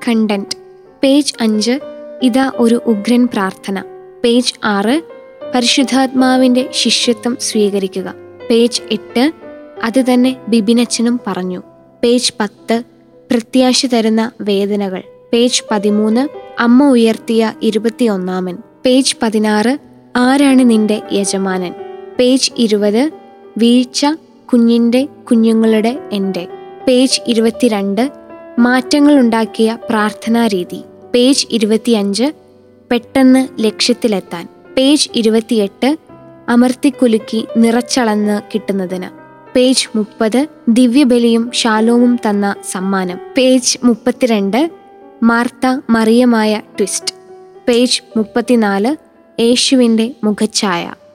content page അഞ്ച് ഇതാ ഒരു ഉഗ്രൻ പ്രാർത്ഥന പേജ് ആറ് പരിശുദ്ധാത്മാവിന്റെ ശിഷ്യത്വം സ്വീകരിക്കുക പേജ് എട്ട് അത് തന്നെ ബിബിനച്ചനും പറഞ്ഞു പേജ് പത്ത് പ്രത്യാശ തരുന്ന വേദനകൾ പേജ് പതിമൂന്ന് അമ്മ ഉയർത്തിയ ഇരുപത്തിയൊന്നാമൻ പേജ് പതിനാറ് ആരാണ് നിന്റെ യജമാനൻ പേജ് ഇരുപത് വീഴ്ച കുഞ്ഞിൻ്റെ കുഞ്ഞുങ്ങളുടെ എൻ്റെ പേജ് ഇരുപത്തിരണ്ട് മാറ്റങ്ങളുണ്ടാക്കിയ പ്രാർത്ഥനാ രീതി പേജ് ഇരുപത്തിയഞ്ച് പെട്ടെന്ന് ലക്ഷ്യത്തിലെത്താൻ പേജ് ഇരുപത്തിയെട്ട് അമർത്തിക്കുലുക്കി നിറച്ചളന്ന് കിട്ടുന്നതിന് പേജ് മുപ്പത് ദിവ്യബലിയും ശാലോമും തന്ന സമ്മാനം പേജ് മുപ്പത്തിരണ്ട് മാർത്ത മറിയമായ ട്വിസ്റ്റ് പേജ് മുപ്പത്തിനാല് യേശുവിൻ്റെ മുഖഛായ